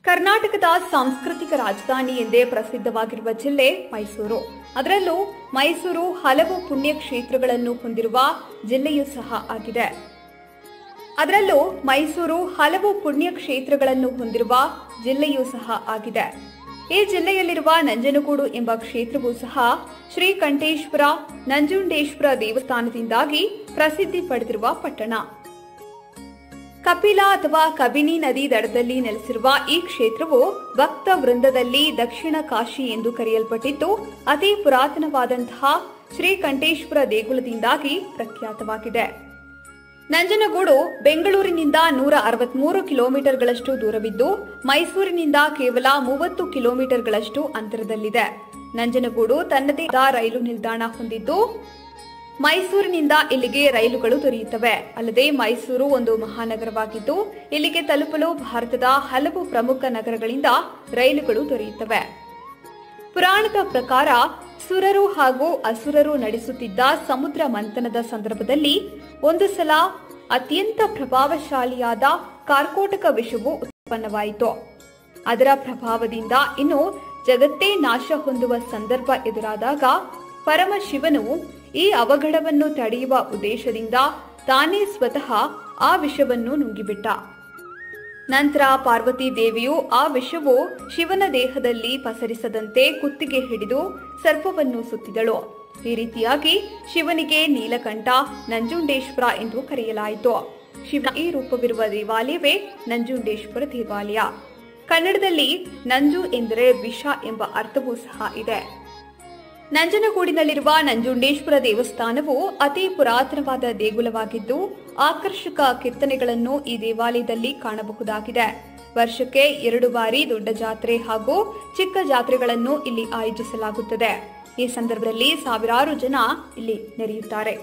ಕರ್ನಾಟಕದ ಸಾಂಸ್ಕೃತಿಕ ರಾಜಧಾನಿ ಎಂದೇ ಪ್ರಸಿದ್ಧವಾಗಿರುವ ಜಿಲ್ಲೆ ಮೈಸೂರು ಅದರಲ್ಲೂ ಮೈಸೂರು ಹಲವು ಪುಣ್ಯ ಕ್ಷೇತ್ರಗಳನ್ನು ಹೊಂದಿರುವ ಜಿಲ್ಲೆಯೂ ಸಹ ಆಗಿದೆ ಅದರಲ್ಲೂ ಮೈಸೂರು ಹಲವು ಪುಣ್ಯ ಕ್ಷೇತ್ರಗಳನ್ನು ಹೊಂದಿರುವ ಜಿಲ್ಲೆಯೂ ಸಹ ಆಗಿದೆ ಈ ಜಿಲ್ಲೆಯಲ್ಲಿರುವ ನಂಜನಗೂಡು ಎಂಬ ಕ್ಷೇತ್ರವೂ ಸಹ ಶ್ರೀಕಂಠೇಶ್ವರ ನಂಜುಂಡೇಶ್ವರ ದೇವಸ್ಥಾನದಿಂದಾಗಿ ಪ್ರಸಿದ್ಧಿ ಪಡೆದಿರುವ ಪಟ್ಟಣ ಕಪಿಲ ಅಥವಾ ಕಬಿನಿ ನದಿ ದಡದಲ್ಲಿ ನೆಲೆಸಿರುವ ಈ ಕ್ಷೇತ್ರವು ಭಕ್ತ ವೃಂದದಲ್ಲಿ ದಕ್ಷಿಣ ಕಾಶಿ ಎಂದು ಕರೆಯಲ್ಪಟ್ಟಿದ್ದು ಅತಿ ಪುರಾತನವಾದಂತಹ ಶ್ರೀಕಂಠೇಶ್ವರ ದೇಗುಲದಿಂದಾಗಿ ಪ್ರಖ್ಯಾತವಾಗಿದೆ ನಂಜನಗೂಡು ಬೆಂಗಳೂರಿನಿಂದ ನೂರ ಅರವತ್ಮೂರು ಕಿಲೋಮೀಟರ್ಗಳಷ್ಟು ದೂರವಿದ್ದು ಮೈಸೂರಿನಿಂದ ಕೇವಲ ಮೂವತ್ತು ಕಿಲೋಮೀಟರ್ಗಳಷ್ಟು ಅಂತರದಲ್ಲಿದೆ ನಂಜನಗೂಡು ತನ್ನದೇ ಆದ ರೈಲು ನಿಲ್ದಾಣ ಹೊಂದಿದ್ದು ಮೈಸೂರಿನಿಂದ ಇಲ್ಲಿಗೆ ರೈಲುಗಳು ದೊರೆಯುತ್ತವೆ ಅಲ್ಲದೆ ಮೈಸೂರು ಒಂದು ಮಹಾನಗರವಾಗಿದ್ದು ಇಲ್ಲಿಗೆ ತಲುಪಲು ಭಾರತದ ಹಲವು ಪ್ರಮುಖ ನಗರಗಳಿಂದ ರೈಲುಗಳು ದೊರೆಯುತ್ತವೆ ಪುರಾಣದ ಪ್ರಕಾರ ಸುರರು ಹಾಗೂ ಅಸುರರು ನಡೆಸುತ್ತಿದ್ದ ಸಮುದ್ರ ಮಂಥನದ ಸಂದರ್ಭದಲ್ಲಿ ಒಂದು ಸಲ ಅತ್ಯಂತ ಪ್ರಭಾವಶಾಲಿಯಾದ ಕಾರ್ಕೋಟಕ ವಿಷವು ಉತ್ಪನ್ನವಾಯಿತು ಅದರ ಪ್ರಭಾವದಿಂದ ಇನ್ನು ಜಗತ್ತೇ ನಾಶ ಹೊಂದುವ ಸಂದರ್ಭ ಎದುರಾದಾಗ ಪರಮಶಿವನು ಈ ಅವಘಡವನ್ನು ತಡೆಯುವ ಉದ್ದೇಶದಿಂದ ತಾನೇ ಸ್ವತಃ ಆ ವಿಷವನ್ನು ನುಂಗಿಬಿಟ್ಟ ನಂತರ ಪಾರ್ವತಿ ದೇವಿಯು ಆ ವಿಷವು ಶಿವನ ದೇಹದಲ್ಲಿ ಪಸರಿಸದಂತೆ ಕುತ್ತಿಗೆ ಹಿಡಿದು ಸರ್ಪವನ್ನು ಸುತ್ತಿದಳು ಈ ರೀತಿಯಾಗಿ ಶಿವನಿಗೆ ನೀಲಕಂಠ ನಂಜುಂಡೇಶ್ವರ ಎಂದು ಕರೆಯಲಾಯಿತು ಶಿವನ ಈ ರೂಪವಿರುವ ದೇವಾಲಯವೇ ನಂಜುಂಡೇಶ್ವರ ದೇವಾಲಯ ಕನ್ನಡದಲ್ಲಿ ನಂಜು ಎಂದರೆ ವಿಷ ಎಂಬ ಅರ್ಥವೂ ಸಹ ಇದೆ ನಂಜನಗೂಡಿನಲ್ಲಿರುವ ನಂಜುಂಡೇಶ್ವರ ದೇವಸ್ಥಾನವು ಅತಿ ಪುರಾತನವಾದ ದೇಗುಲವಾಗಿದ್ದು ಆಕರ್ಷಕ ಕೆತ್ತನೆಗಳನ್ನು ಈ ದೇವಾಲಯದಲ್ಲಿ ಕಾಣಬಹುದಾಗಿದೆ ವರ್ಷಕ್ಕೆ ಎರಡು ಬಾರಿ ದೊಡ್ಡ ಜಾತ್ರೆ ಹಾಗೂ ಚಿಕ್ಕ ಜಾತ್ರೆಗಳನ್ನು ಇಲ್ಲಿ ಆಯೋಜಿಸಲಾಗುತ್ತದೆ ಈ ಸಂದರ್ಭದಲ್ಲಿ ಸಾವಿರಾರು ಜನ ಇಲ್ಲಿ ನೆರೆಯುತ್ತಾರೆ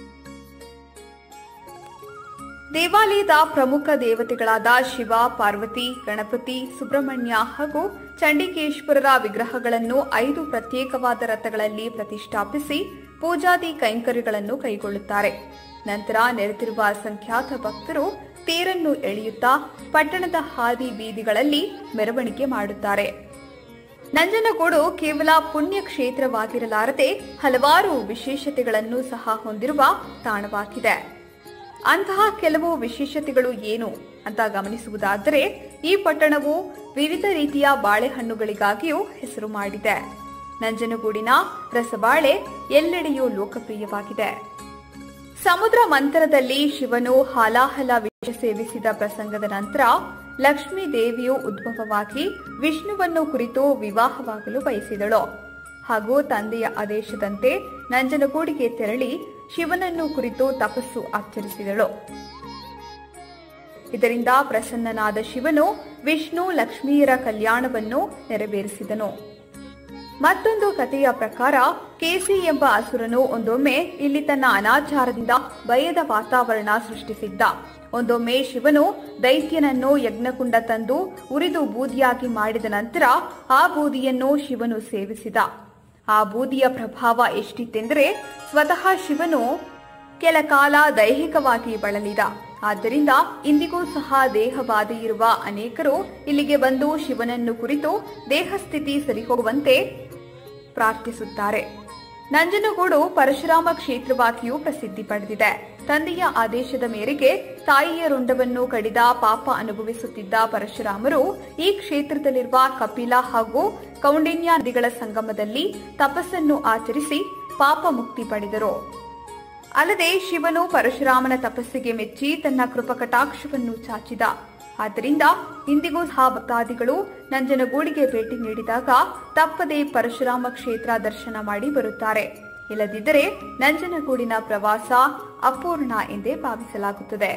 ದೇವಾಲಯದ ಪ್ರಮುಖ ದೇವತೆಗಳಾದ ಶಿವ ಪಾರ್ವತಿ ಗಣಪತಿ ಸುಬ್ರಹ್ಮಣ್ಯ ಹಾಗೂ ಚಂಡಿಕೇಶ್ವರರ ವಿಗ್ರಹಗಳನ್ನು ಐದು ಪ್ರತ್ಯೇಕವಾದ ರಥಗಳಲ್ಲಿ ಪ್ರತಿಷ್ಠಾಪಿಸಿ ಪೂಜಾದಿ ಕೈಂಕರ್ಯಗಳನ್ನು ಕೈಗೊಳ್ಳುತ್ತಾರೆ ನಂತರ ನೆರೆದಿರುವ ಅಸಂಖ್ಯಾತ ಭಕ್ತರು ತೇರನ್ನು ಎಳೆಯುತ್ತಾ ಪಟ್ಟಣದ ಹಾದಿ ಬೀದಿಗಳಲ್ಲಿ ಮೆರವಣಿಗೆ ಮಾಡುತ್ತಾರೆ ನಂಜನಗೂಡು ಕೇವಲ ಪುಣ್ಯ ಕ್ಷೇತ್ರವಾಗಿರಲಾರದೆ ಹಲವಾರು ವಿಶೇಷತೆಗಳನ್ನು ಸಹ ಹೊಂದಿರುವ ತಾಣವಾಗಿದೆ ಅಂತಹ ಕೆಲವು ವಿಶೇಷತೆಗಳು ಏನು ಅಂತ ಗಮನಿಸುವುದಾದರೆ ಈ ಪಟ್ಟಣವು ವಿವಿಧ ರೀತಿಯ ಬಾಳೆಹಣ್ಣುಗಳಿಗಾಗಿಯೂ ಹೆಸರು ಮಾಡಿದೆ ನಂಜನಗೂಡಿನ ರಸಬಾಳೆ ಎಲ್ಲೆಡೆಯೂ ಲೋಕಪ್ರಿಯವಾಗಿದೆ ಸಮುದ್ರ ಮಂಥನದಲ್ಲಿ ಶಿವನು ಹಾಲಾಹಲ ವಿಷ ಸೇವಿಸಿದ ಪ್ರಸಂಗದ ನಂತರ ಲಕ್ಷ್ಮೀ ದೇವಿಯು ಉದ್ಭವವಾಗಿ ವಿಷ್ಣುವನ್ನು ಕುರಿತು ವಿವಾಹವಾಗಲು ಬಯಸಿದಳು ಹಾಗೂ ತಂದೆಯ ಆದೇಶದಂತೆ ನಂಜನಗೂಡಿಗೆ ತೆರಳಿ ಶಿವನನ್ನು ಕುರಿತು ತಪಸ್ಸು ಆಚರಿಸಿದಳು ಇದರಿಂದ ಪ್ರಸನ್ನನಾದ ಶಿವನು ವಿಷ್ಣು ಲಕ್ಷ್ಮಿಯರ ಕಲ್ಯಾಣವನ್ನು ನೆರವೇರಿಸಿದನು ಮತ್ತೊಂದು ಕಥೆಯ ಪ್ರಕಾರ ಕೇಸಿ ಎಂಬ ಅಸುರನು ಒಂದೊಮ್ಮೆ ಇಲ್ಲಿ ತನ್ನ ಅನಾಚಾರದಿಂದ ಭಯದ ವಾತಾವರಣ ಸೃಷ್ಟಿಸಿದ್ದ ಒಂದೊಮ್ಮೆ ಶಿವನು ದೈತ್ಯನನ್ನು ಯಜ್ಞಕುಂಡ ತಂದು ಉರಿದು ಬೂದಿಯಾಗಿ ಮಾಡಿದ ನಂತರ ಆ ಬೂದಿಯನ್ನು ಶಿವನು ಸೇವಿಸಿದ ಆ ಬೂದಿಯ ಪ್ರಭಾವ ಎಷ್ಟಿತ್ತೆಂದರೆ ಸ್ವತಃ ಶಿವನು ಕೆಲ ಕಾಲ ದೈಹಿಕವಾಗಿ ಬಳಲಿದ ಆದ್ದರಿಂದ ಇಂದಿಗೂ ಸಹ ದೇಹಬಾಧೆ ಇರುವ ಅನೇಕರು ಇಲ್ಲಿಗೆ ಬಂದು ಶಿವನನ್ನು ಕುರಿತು ದೇಹಸ್ಥಿತಿ ಸರಿಹೋಗುವಂತೆ ಪ್ರಾರ್ಥಿಸುತ್ತಾರೆ ನಂಜನಗೂಡು ಪರಶುರಾಮ ಕ್ಷೇತ್ರವಾಗಿಯೂ ಪ್ರಸಿದ್ಧಿ ಪಡೆದಿದೆ ತಂದೆಯ ಆದೇಶದ ಮೇರೆಗೆ ತಾಯಿಯ ರುಂಡವನ್ನು ಕಡಿದ ಪಾಪ ಅನುಭವಿಸುತ್ತಿದ್ದ ಪರಶುರಾಮರು ಈ ಕ್ಷೇತ್ರದಲ್ಲಿರುವ ಕಪಿಲ ಹಾಗೂ ಕೌಂಡಿನ್ಯ ನದಿಗಳ ಸಂಗಮದಲ್ಲಿ ತಪಸ್ಸನ್ನು ಆಚರಿಸಿ ಪಾಪ ಮುಕ್ತಿ ಪಡೆದರು ಅಲ್ಲದೆ ಶಿವನು ಪರಶುರಾಮನ ತಪಸ್ಸಿಗೆ ಮೆಚ್ಚಿ ತನ್ನ ಕೃಪಕಟಾಕ್ಷವನ್ನು ಚಾಚಿದ ಆದ್ದರಿಂದ ಇಂದಿಗೂ ಸಹ ಭಕ್ತಾದಿಗಳು ನಂಜನಗೂಡಿಗೆ ಭೇಟಿ ನೀಡಿದಾಗ ತಪ್ಪದೆ ಪರಶುರಾಮ ಕ್ಷೇತ್ರ ದರ್ಶನ ಮಾಡಿ ಬರುತ್ತಾರೆ ಇಲ್ಲದಿದ್ದರೆ ನಂಜನಗೂಡಿನ ಪ್ರವಾಸ ಅಪೂರ್ಣ ಎಂದೇ ಭಾವಿಸಲಾಗುತ್ತದೆ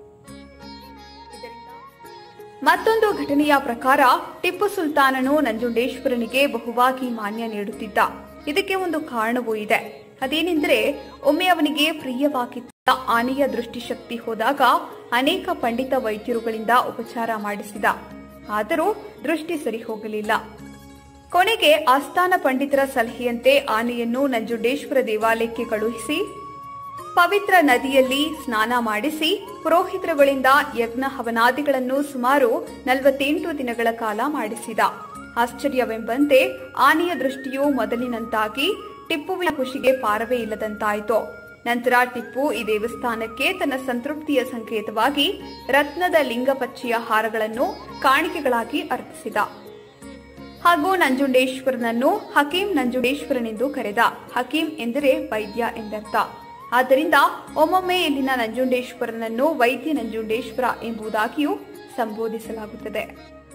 ಮತ್ತೊಂದು ಘಟನೆಯ ಪ್ರಕಾರ ಟಿಪ್ಪು ಸುಲ್ತಾನನು ನಂಜುಂಡೇಶ್ವರನಿಗೆ ಬಹುವಾಗಿ ಮಾನ್ಯ ನೀಡುತ್ತಿದ್ದ ಇದಕ್ಕೆ ಒಂದು ಕಾರಣವೂ ಇದೆ ಅದೇನೆಂದರೆ ಒಮ್ಮೆ ಅವನಿಗೆ ಪ್ರಿಯವಾಗಿದ್ದ ಆನೆಯ ದೃಷ್ಟಿಶಕ್ತಿ ಹೋದಾಗ ಅನೇಕ ಪಂಡಿತ ವೈದ್ಯರುಗಳಿಂದ ಉಪಚಾರ ಮಾಡಿಸಿದ ಆದರೂ ದೃಷ್ಟಿ ಸರಿ ಹೋಗಲಿಲ್ಲ ಕೊನೆಗೆ ಆಸ್ಥಾನ ಪಂಡಿತರ ಸಲಹೆಯಂತೆ ಆನೆಯನ್ನು ನಂಜುಂಡೇಶ್ವರ ದೇವಾಲಯಕ್ಕೆ ಕಳುಹಿಸಿ ಪವಿತ್ರ ನದಿಯಲ್ಲಿ ಸ್ನಾನ ಮಾಡಿಸಿ ಪುರೋಹಿತರುಗಳಿಂದ ಯಜ್ಞ ಹವನಾದಿಗಳನ್ನು ಸುಮಾರು ನಲವತ್ತೆಂಟು ದಿನಗಳ ಕಾಲ ಮಾಡಿಸಿದ ಆಶ್ಚರ್ಯವೆಂಬಂತೆ ಆನೆಯ ದೃಷ್ಟಿಯು ಮೊದಲಿನಂತಾಗಿ ಟಿಪ್ಪುವಿನ ಖುಷಿಗೆ ಪಾರವೇ ಇಲ್ಲದಂತಾಯಿತು ನಂತರ ಟಿಪ್ಪು ಈ ದೇವಸ್ಥಾನಕ್ಕೆ ತನ್ನ ಸಂತೃಪ್ತಿಯ ಸಂಕೇತವಾಗಿ ರತ್ನದ ಲಿಂಗಪಚ್ಚೆಯ ಹಾರಗಳನ್ನು ಕಾಣಿಕೆಗಳಾಗಿ ಅರ್ಪಿಸಿದ ಹಾಗೂ ನಂಜುಂಡೇಶ್ವರನನ್ನು ಹಕೀಂ ನಂಜುಂಡೇಶ್ವರನೆಂದು ಕರೆದ ಹಕೀಂ ಎಂದರೆ ವೈದ್ಯ ಎಂದರ್ಥ ಆದ್ದರಿಂದ ಒಮ್ಮೊಮ್ಮೆ ಇಲ್ಲಿನ ನಂಜುಂಡೇಶ್ವರನನ್ನು ವೈದ್ಯ ನಂಜುಂಡೇಶ್ವರ ಎಂಬುದಾಗಿಯೂ ಸಂಬೋಧಿಸಲಾಗುತ್ತದೆ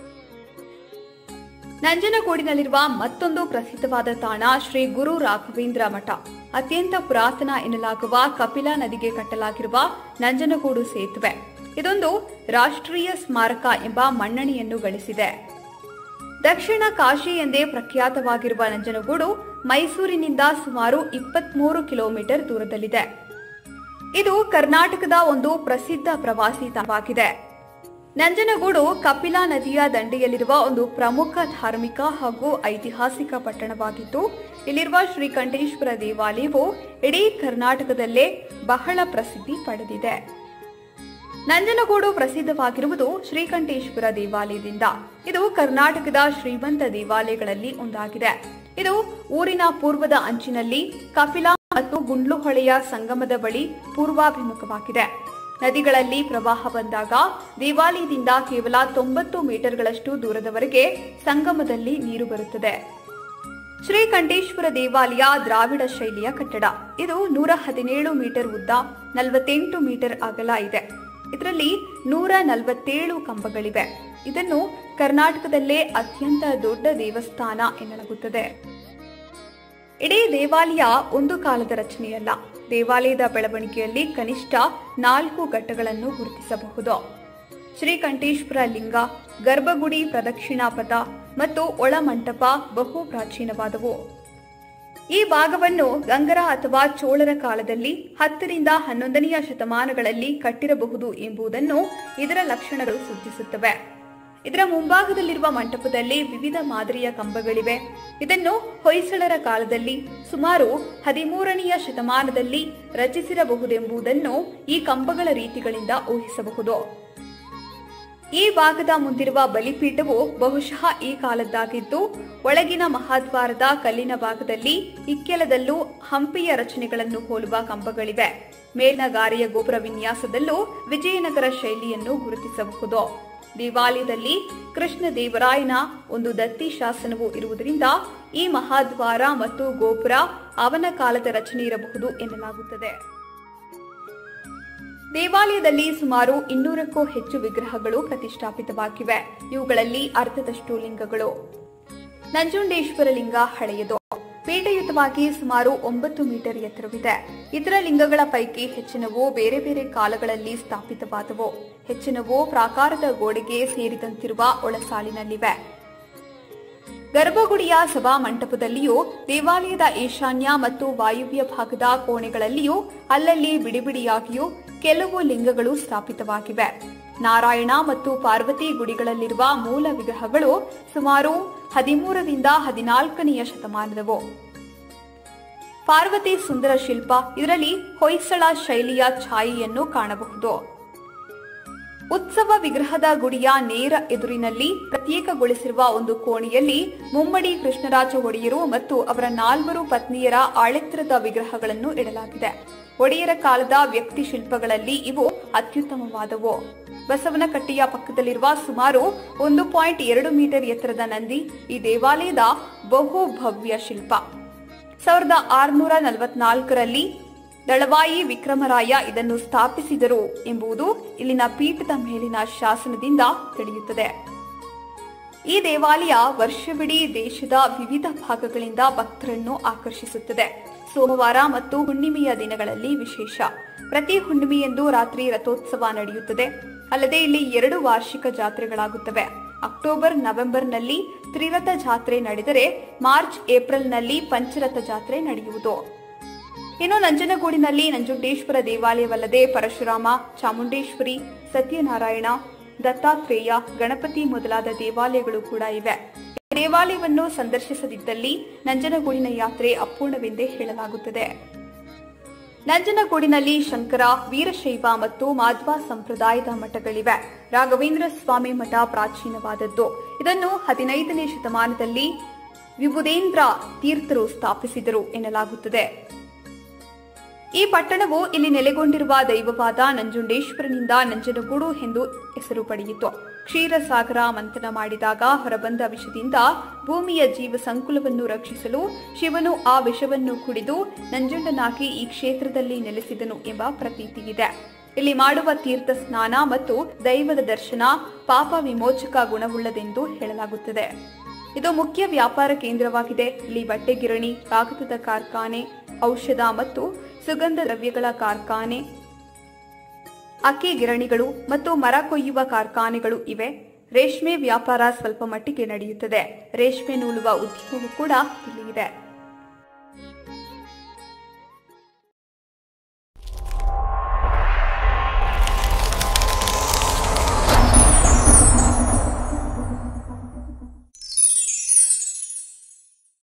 ನಂಜನಗೂಡಿನಲ್ಲಿರುವ ಮತ್ತೊಂದು ಪ್ರಸಿದ್ಧವಾದ ತಾಣ ಶ್ರೀ ಗುರು ರಾಘವೇಂದ್ರ ಮಠ ಅತ್ಯಂತ ಪುರಾತನ ಎನ್ನಲಾಗುವ ಕಪಿಲಾ ನದಿಗೆ ಕಟ್ಟಲಾಗಿರುವ ನಂಜನಗೂಡು ಸೇತುವೆ ಇದೊಂದು ರಾಷ್ಟ್ರೀಯ ಸ್ಮಾರಕ ಎಂಬ ಮನ್ನಣೆಯನ್ನು ಗಳಿಸಿದೆ ದಕ್ಷಿಣ ಕಾಶಿ ಎಂದೇ ಪ್ರಖ್ಯಾತವಾಗಿರುವ ನಂಜನಗೂಡು ಮೈಸೂರಿನಿಂದ ಸುಮಾರು ಇಪ್ಪತ್ಮೂರು ಕಿಲೋಮೀಟರ್ ದೂರದಲ್ಲಿದೆ ಇದು ಕರ್ನಾಟಕದ ಒಂದು ಪ್ರಸಿದ್ಧ ಪ್ರವಾಸಿ ತಾಣವಾಗಿದೆ ನಂಜನಗೂಡು ಕಪಿಲಾ ನದಿಯ ದಂಡೆಯಲ್ಲಿರುವ ಒಂದು ಪ್ರಮುಖ ಧಾರ್ಮಿಕ ಹಾಗೂ ಐತಿಹಾಸಿಕ ಪಟ್ಟಣವಾಗಿದ್ದು ಇಲ್ಲಿರುವ ಶ್ರೀಕಂಠೇಶ್ವರ ದೇವಾಲಯವು ಇಡೀ ಕರ್ನಾಟಕದಲ್ಲೇ ಬಹಳ ಪ್ರಸಿದ್ಧಿ ಪಡೆದಿದೆ ನಂಜನಗೂಡು ಪ್ರಸಿದ್ಧವಾಗಿರುವುದು ಶ್ರೀಕಂಠೇಶ್ವರ ದೇವಾಲಯದಿಂದ ಇದು ಕರ್ನಾಟಕದ ಶ್ರೀಮಂತ ದೇವಾಲಯಗಳಲ್ಲಿ ಒಂದಾಗಿದೆ ಇದು ಊರಿನ ಪೂರ್ವದ ಅಂಚಿನಲ್ಲಿ ಕಪಿಲಾ ಮತ್ತು ಗುಂಡ್ಲುಹೊಳೆಯ ಸಂಗಮದ ಬಳಿ ಪೂರ್ವಾಭಿಮುಖವಾಗಿದೆ ನದಿಗಳಲ್ಲಿ ಪ್ರವಾಹ ಬಂದಾಗ ದೇವಾಲಯದಿಂದ ಕೇವಲ ತೊಂಬತ್ತು ಮೀಟರ್ಗಳಷ್ಟು ದೂರದವರೆಗೆ ಸಂಗಮದಲ್ಲಿ ನೀರು ಬರುತ್ತದೆ ಶ್ರೀಕಂಠೇಶ್ವರ ದೇವಾಲಯ ದ್ರಾವಿಡ ಶೈಲಿಯ ಕಟ್ಟಡ ಇದು ನೂರ ಹದಿನೇಳು ಮೀಟರ್ ಉದ್ದ ನಲವತ್ತೆಂಟು ಮೀಟರ್ ಅಗಲ ಇದೆ ಇದರಲ್ಲಿ ನೂರ ನಲವತ್ತೇಳು ಕಂಬಗಳಿವೆ ಇದನ್ನು ಕರ್ನಾಟಕದಲ್ಲೇ ಅತ್ಯಂತ ದೊಡ್ಡ ದೇವಸ್ಥಾನ ಎನ್ನಲಾಗುತ್ತದೆ ಇಡೀ ದೇವಾಲಯ ಒಂದು ಕಾಲದ ರಚನೆಯಲ್ಲ ದೇವಾಲಯದ ಬೆಳವಣಿಗೆಯಲ್ಲಿ ಕನಿಷ್ಠ ನಾಲ್ಕು ಘಟ್ಟಗಳನ್ನು ಗುರುತಿಸಬಹುದು ಶ್ರೀಕಂಠೇಶ್ವರ ಲಿಂಗ ಗರ್ಭಗುಡಿ ಪ್ರದಕ್ಷಿಣಾ ಪಥ ಮತ್ತು ಒಳಮಂಟಪ ಬಹು ಪ್ರಾಚೀನವಾದವು ಈ ಭಾಗವನ್ನು ಗಂಗರ ಅಥವಾ ಚೋಳರ ಕಾಲದಲ್ಲಿ ಹತ್ತರಿಂದ ಹನ್ನೊಂದನೆಯ ಶತಮಾನಗಳಲ್ಲಿ ಕಟ್ಟಿರಬಹುದು ಎಂಬುದನ್ನು ಇದರ ಲಕ್ಷಣಗಳು ಸೂಚಿಸುತ್ತವೆ ಇದರ ಮುಂಭಾಗದಲ್ಲಿರುವ ಮಂಟಪದಲ್ಲಿ ವಿವಿಧ ಮಾದರಿಯ ಕಂಬಗಳಿವೆ ಇದನ್ನು ಹೊಯ್ಸಳರ ಕಾಲದಲ್ಲಿ ಸುಮಾರು ಹದಿಮೂರನೆಯ ಶತಮಾನದಲ್ಲಿ ರಚಿಸಿರಬಹುದೆಂಬುದನ್ನು ಈ ಕಂಬಗಳ ರೀತಿಗಳಿಂದ ಊಹಿಸಬಹುದು ಈ ಭಾಗದ ಮುಂದಿರುವ ಬಲಿಪೀಠವು ಬಹುಶಃ ಈ ಕಾಲದ್ದಾಗಿದ್ದು ಒಳಗಿನ ಮಹಾದ್ವಾರದ ಕಲ್ಲಿನ ಭಾಗದಲ್ಲಿ ಇಕ್ಕೆಲದಲ್ಲೂ ಹಂಪಿಯ ರಚನೆಗಳನ್ನು ಹೋಲುವ ಕಂಬಗಳಿವೆ ಮೇಲಿನ ಗಾರೆಯ ಗೋಪುರ ವಿನ್ಯಾಸದಲ್ಲೂ ವಿಜಯನಗರ ಶೈಲಿಯನ್ನು ಗುರುತಿಸಬಹುದು ದೇವಾಲಯದಲ್ಲಿ ಕೃಷ್ಣ ದೇವರಾಯನ ಒಂದು ದತ್ತಿ ಶಾಸನವು ಇರುವುದರಿಂದ ಈ ಮಹಾದ್ವಾರ ಮತ್ತು ಗೋಪುರ ಅವನ ಕಾಲದ ರಚನೆ ಇರಬಹುದು ಎನ್ನಲಾಗುತ್ತದೆ ದೇವಾಲಯದಲ್ಲಿ ಸುಮಾರು ಇನ್ನೂರಕ್ಕೂ ಹೆಚ್ಚು ವಿಗ್ರಹಗಳು ಪ್ರತಿಷ್ಠಾಪಿತವಾಗಿವೆ ಇವುಗಳಲ್ಲಿ ಅರ್ಧದಷ್ಟು ಲಿಂಗಗಳು ನಂಜುಂಡೇಶ್ವರ ಲಿಂಗ ಹಳೆಯದು ಪೀಠಯುತವಾಗಿ ಸುಮಾರು ಒಂಬತ್ತು ಮೀಟರ್ ಎತ್ತರವಿದೆ ಇತರ ಲಿಂಗಗಳ ಪೈಕಿ ಹೆಚ್ಚಿನವು ಬೇರೆ ಬೇರೆ ಕಾಲಗಳಲ್ಲಿ ಸ್ಥಾಪಿತವಾದವು ಹೆಚ್ಚಿನವು ಪ್ರಾಕಾರದ ಗೋಡೆಗೆ ಸೇರಿದಂತಿರುವ ಒಳಸಾಲಿನಲ್ಲಿವೆ ಗರ್ಭಗುಡಿಯ ಸಭಾ ಮಂಟಪದಲ್ಲಿಯೂ ದೇವಾಲಯದ ಈಶಾನ್ಯ ಮತ್ತು ವಾಯುವ್ಯ ಭಾಗದ ಕೋಣೆಗಳಲ್ಲಿಯೂ ಅಲ್ಲಲ್ಲಿ ಬಿಡಿಬಿಡಿಯಾಗಿಯೂ ಕೆಲವು ಲಿಂಗಗಳು ಸ್ಥಾಪಿತವಾಗಿವೆ ನಾರಾಯಣ ಮತ್ತು ಪಾರ್ವತಿ ಗುಡಿಗಳಲ್ಲಿರುವ ಮೂಲ ವಿಗ್ರಹಗಳು ಸುಮಾರು ಹದಿಮೂರರಿಂದ ಹದಿನಾಲ್ಕನೆಯ ಶತಮಾನದವು ಪಾರ್ವತಿ ಸುಂದರ ಶಿಲ್ಪ ಇದರಲ್ಲಿ ಹೊಯ್ಸಳ ಶೈಲಿಯ ಛಾಯೆಯನ್ನು ಕಾಣಬಹುದು ಉತ್ಸವ ವಿಗ್ರಹದ ಗುಡಿಯ ನೇರ ಎದುರಿನಲ್ಲಿ ಪ್ರತ್ಯೇಕಗೊಳಿಸಿರುವ ಒಂದು ಕೋಣೆಯಲ್ಲಿ ಮುಮ್ಮಡಿ ಕೃಷ್ಣರಾಜ ಒಡೆಯರು ಮತ್ತು ಅವರ ನಾಲ್ವರು ಪತ್ನಿಯರ ಆಳೆತ್ತರದ ವಿಗ್ರಹಗಳನ್ನು ಇಡಲಾಗಿದೆ ಒಡೆಯರ ಕಾಲದ ವ್ಯಕ್ತಿ ಶಿಲ್ಪಗಳಲ್ಲಿ ಇವು ಅತ್ಯುತ್ತಮವಾದವು ಬಸವನಕಟ್ಟೆಯ ಪಕ್ಕದಲ್ಲಿರುವ ಸುಮಾರು ಒಂದು ಪಾಯಿಂಟ್ ಎರಡು ಮೀಟರ್ ಎತ್ತರದ ನಂದಿ ಈ ದೇವಾಲಯದ ಬಹು ಭವ್ಯ ಶಿಲ್ಪ ಸಾವಿರದ ಆರುನೂರ ನಲವತ್ನಾಲ್ಕರಲ್ಲಿ ದಳವಾಯಿ ವಿಕ್ರಮರಾಯ ಇದನ್ನು ಸ್ಥಾಪಿಸಿದರು ಎಂಬುದು ಇಲ್ಲಿನ ಪೀಠದ ಮೇಲಿನ ಶಾಸನದಿಂದ ತಿಳಿಯುತ್ತದೆ ಈ ದೇವಾಲಯ ವರ್ಷವಿಡೀ ದೇಶದ ವಿವಿಧ ಭಾಗಗಳಿಂದ ಭಕ್ತರನ್ನು ಆಕರ್ಷಿಸುತ್ತದೆ ಸೋಮವಾರ ಮತ್ತು ಹುಣ್ಣಿಮೆಯ ದಿನಗಳಲ್ಲಿ ವಿಶೇಷ ಪ್ರತಿ ಹುಣ್ಣಿಮೆಯಂದು ರಾತ್ರಿ ರಥೋತ್ಸವ ನಡೆಯುತ್ತದೆ ಅಲ್ಲದೆ ಇಲ್ಲಿ ಎರಡು ವಾರ್ಷಿಕ ಜಾತ್ರೆಗಳಾಗುತ್ತವೆ ಅಕ್ಟೋಬರ್ ನವೆಂಬರ್ನಲ್ಲಿ ತ್ರಿರಥ ಜಾತ್ರೆ ನಡೆದರೆ ಮಾರ್ಚ್ ಏಪ್ರಿಲ್ನಲ್ಲಿ ಪಂಚರಥ ಜಾತ್ರೆ ನಡೆಯುವುದು ಇನ್ನು ನಂಜನಗೂಡಿನಲ್ಲಿ ನಂಜುಂಡೇಶ್ವರ ದೇವಾಲಯವಲ್ಲದೆ ಪರಶುರಾಮ ಚಾಮುಂಡೇಶ್ವರಿ ಸತ್ಯನಾರಾಯಣ ದತ್ತಾತ್ರೇಯ ಗಣಪತಿ ಮೊದಲಾದ ದೇವಾಲಯಗಳು ಕೂಡ ಇವೆ ಈ ದೇವಾಲಯವನ್ನು ಸಂದರ್ಶಿಸದಿದ್ದಲ್ಲಿ ನಂಜನಗೂಡಿನ ಯಾತ್ರೆ ಅಪೂರ್ಣವೆಂದೇ ಹೇಳಲಾಗುತ್ತದೆ ನಂಜನಗೂಡಿನಲ್ಲಿ ಶಂಕರ ವೀರಶೈವ ಮತ್ತು ಮಾಧ್ವ ಸಂಪ್ರದಾಯದ ಮಠಗಳಿವೆ ರಾಘವೇಂದ್ರ ಸ್ವಾಮಿ ಮಠ ಪ್ರಾಚೀನವಾದದ್ದು ಇದನ್ನು ಹದಿನೈದನೇ ಶತಮಾನದಲ್ಲಿ ವಿಬುಧೇಂದ್ರ ತೀರ್ಥರು ಸ್ಥಾಪಿಸಿದರು ಎನ್ನಲಾಗುತ್ತದೆ ಈ ಪಟ್ಟಣವು ಇಲ್ಲಿ ನೆಲೆಗೊಂಡಿರುವ ದೈವವಾದ ನಂಜುಂಡೇಶ್ವರನಿಂದ ನಂಜನಗೂಡು ಎಂದು ಹೆಸರು ಪಡೆಯಿತು ಕ್ಷೀರಸಾಗರ ಮಂಥನ ಮಾಡಿದಾಗ ಹೊರಬಂದ ವಿಷದಿಂದ ಭೂಮಿಯ ಜೀವ ಸಂಕುಲವನ್ನು ರಕ್ಷಿಸಲು ಶಿವನು ಆ ವಿಷವನ್ನು ಕುಡಿದು ನಂಜುಂಡನಾಗಿ ಈ ಕ್ಷೇತ್ರದಲ್ಲಿ ನೆಲೆಸಿದನು ಎಂಬ ಪ್ರತೀತಿಯಿದೆ ಇಲ್ಲಿ ಮಾಡುವ ತೀರ್ಥ ಸ್ನಾನ ಮತ್ತು ದೈವದ ದರ್ಶನ ಪಾಪ ವಿಮೋಚಕ ಗುಣವುಳ್ಳದೆಂದು ಹೇಳಲಾಗುತ್ತದೆ ಇದು ಮುಖ್ಯ ವ್ಯಾಪಾರ ಕೇಂದ್ರವಾಗಿದೆ ಇಲ್ಲಿ ಬಟ್ಟೆ ಗಿರಣಿ ಕಾಗದದ ಕಾರ್ಖಾನೆ ಔಷಧ ಮತ್ತು ಸುಗಂಧ ದ್ರವ್ಯಗಳ ಕಾರ್ಖಾನೆ ಅಕ್ಕಿ ಗಿರಣಿಗಳು ಮತ್ತು ಮರ ಕೊಯ್ಯುವ ಕಾರ್ಖಾನೆಗಳು ಇವೆ ರೇಷ್ಮೆ ವ್ಯಾಪಾರ ಸ್ವಲ್ಪ ಮಟ್ಟಿಗೆ ನಡೆಯುತ್ತದೆ ರೇಷ್ಮೆ ನೂಲುವ ಉದ್ಯಮವೂ ಕೂಡ ಇಲ್ಲಿ ಇದೆ